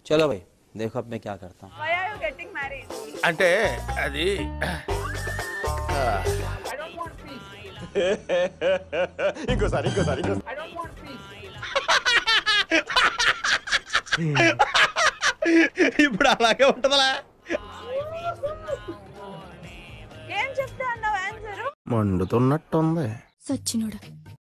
चलो भाई देखो अब मैं क्या करता हूँ Why are you getting married? అంటే అది I don't want peace. ఇంకోసారి ఇంకోసారి ఇంకోసారి I don't want peace. ఇప్పుడు అలాగే ఉంటదలా ఏం చెప్తా అన్నావు ఆన్సర్ మండుతున్నట్టుంది సచ్చినోడా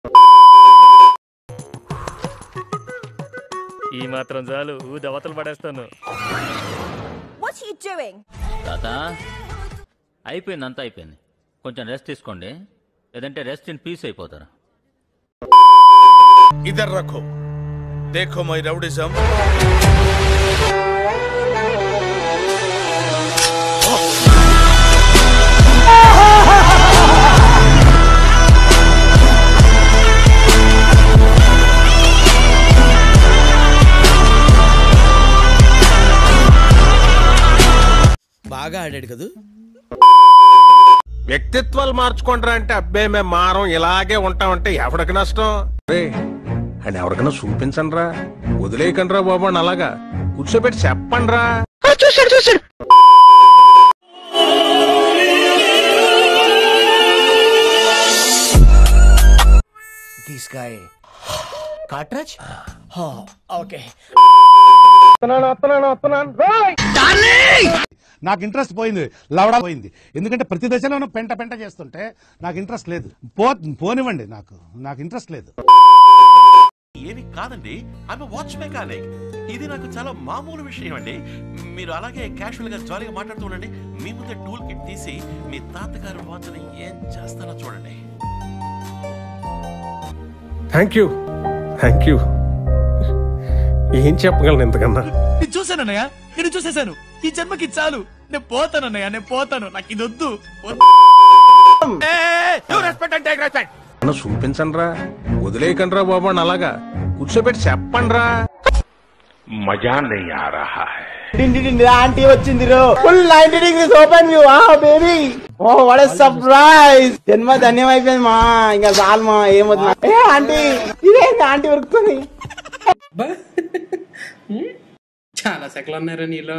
ఈ మాత్రం చాలు దవతలు పడేస్తాను వాట్స్ హీ డూయింగ్ తాత అయిపోయింది అంతా అయిపోయింది కొంచెం రెస్ట్ తీసుకోండి లేదంటే రెస్ట్ ఇన్ పీస్ అయిపోతారు इधर रखो देखो मई रउडिज्म బాగా ఆడాడు కదూ వ్యక్తిత్వాలు మార్చుకుంటారా అంటే అబ్బే మేము మారం ఇలాగే ఉంటామంటే ఎవడికి నష్టం అని ఎవరికైనా చూపించండి రా వదిలేయకండి రా బాబు అని అలాగా కూర్చోబెట్టి చెప్పండి రా చూసాడు చూసాడు దిస్ గాయ్ కాట్రాజ్ ఓకే నాకు ఇంట్రెస్ట్ పోయింది లవడా పోయింది ఎందుకంటే ప్రతి దశలోనూ పెంట పెంట చేస్తుంటే నాకు ఇంట్రెస్ట్ లేదు పో పోనివ్వండి నాకు నాకు ఇంట్రెస్ట్ లేదు ఏమి కాదండి ఆమె వాచ్ మెకానిక్ ఇది నాకు చాలా మామూలు విషయం అండి మీరు అలాగే క్యాషువల్ గా జాలీగా మాట్లాడుతూ ఉండండి మీ ముందే టూల్ కిట్ తీసి మీ తాతగారు వాచ్ని ఏం చేస్తారో చూడండి థ్యాంక్ యూ థ్యాంక్ యూ ఏం చెప్పగలను ఇంతకన్నా నేను చూశానన్నయ్య నేను చూసేశాను ఈ జన్మకి చాలు నేను పోతానన్నయ్య నేను పోతాను నాకు ఇది వద్దు చూపించండి రా వదిలేయకండి రా బాబు అని అలాగా కూర్చోబెట్టి చెప్పండి రా మజా नहीं आ रहा है ఆంటీ వచ్చింది రో full ninety degrees open view ఆ బేబీ ఓ వాట్ సర్ప్రైజ్ జన్మ ధన్యం అయిపోయింది మా ఇంకా చాలు మా ఏమొద్దు నాకు. ఏ ఆంటీ ఇదేంటి ఆంటీ ఉరుకుతుంది చాలా సెకలు ఉన్నారా నీలో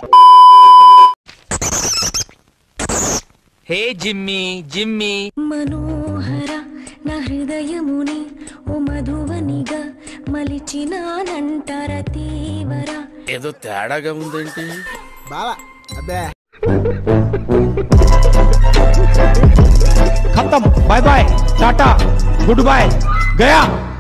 హే జిమ్మి జిమ్మి మనోహర నా హృదయముని ఓ మధువనిగా మలిచినానంటర తీవర ఏదో తేడాగా ఉందేంటి బావా అబ్బే ఖతం bye bye tata goodbye Gaya